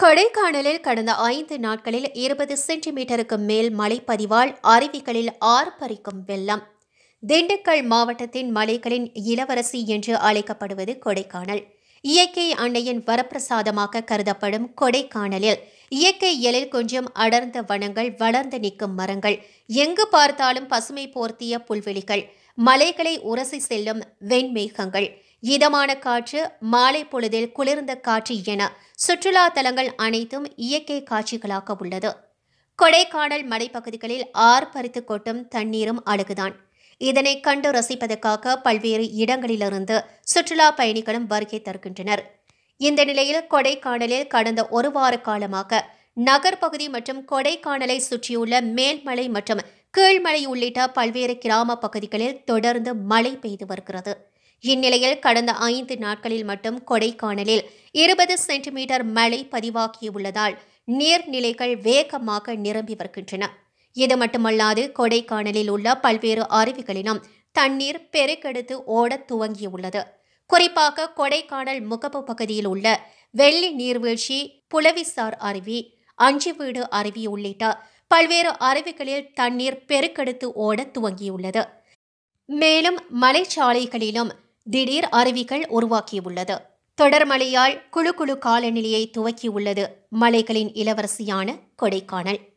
கொடைக்கானலில் கடந்த ஐந்து நாட்களில் இருபது சென்டிமீட்டருக்கு மேல் மழை பதிவால் அருவிகளில் ஆர்ப்பரிக்கும் வெள்ளம் திண்டுக்கல் மாவட்டத்தின் மலைகளின் இளவரசி என்று அழைக்கப்படுவது கொடைக்கானல் இயற்கை அன்னையின் வரப்பிரசாதமாக கருதப்படும் கொடைக்கானலில் இயற்கை எழில் கொஞ்சம் அடர்ந்த வனங்கள் வளர்ந்து நிற்கும் மரங்கள் எங்கு பார்த்தாலும் பசுமை போர்த்திய புல்வெளிகள் மலைகளை உரசி செல்லும் வெண்மேகங்கள் இதமான காற்று மாலை பொழுதில் குளிர்ந்த காற்று என சுற்றுலா தலங்கள் அனைத்தும் இயற்கை காட்சிகளாக உள்ளது கொடைக்கானல் மலைப்பகுதிகளில் ஆர்ப்பரித்து கொட்டும் தண்ணீரும் அழகுதான் இதனை கண்டு ரசிப்பதற்காக பல்வேறு இடங்களிலிருந்து சுற்றுலா பயணிகளும் வருகை தருகின்றனர் இந்த நிலையில் கொடைக்கானலில் கடந்த ஒரு வார காலமாக நகர்ப்பகுதி மற்றும் கொடைக்கானலை சுற்றியுள்ள மேல்மலை மற்றும் கீழ்மலை உள்ளிட்ட பல்வேறு கிராம பகுதிகளில் தொடர்ந்து மழை பெய்து வருகிறது இந்நிலையில் கடந்த ஐந்து நாட்களில் மட்டும் கொடைக்கானலில் இருபது சென்டிமீட்டர் மழை பதிவாகியுள்ளதால் நீர்நிலைகள் வேகமாக நிரம்பி வருகின்றன இது மட்டுமல்லாது கொடைக்கானலில் உள்ள பல்வேறு அருவிகளிலும் தண்ணீர் பெருக்கெடுத்து ஓடத் துவங்கியுள்ளது குறிப்பாக கொடைக்கானல் முகப்பு பகுதியில் உள்ள வெள்ளி நீர்வீழ்ச்சி புலவிசார் அருவி அஞ்சுவீடு அருவி உள்ளிட்ட பல்வேறு அருவிகளில் தண்ணீர் பெருக்கெடுத்து ஓடத் துவங்கியுள்ளது மேலும் மலைச்சாலைகளிலும் திடீர் அருவிகள் உருவாக்கியுள்ளது தொடர் மழையால் குழு குழு காலநிலையை துவக்கியுள்ளது மலைகளின் இளவரசியான கொடைக்கானல்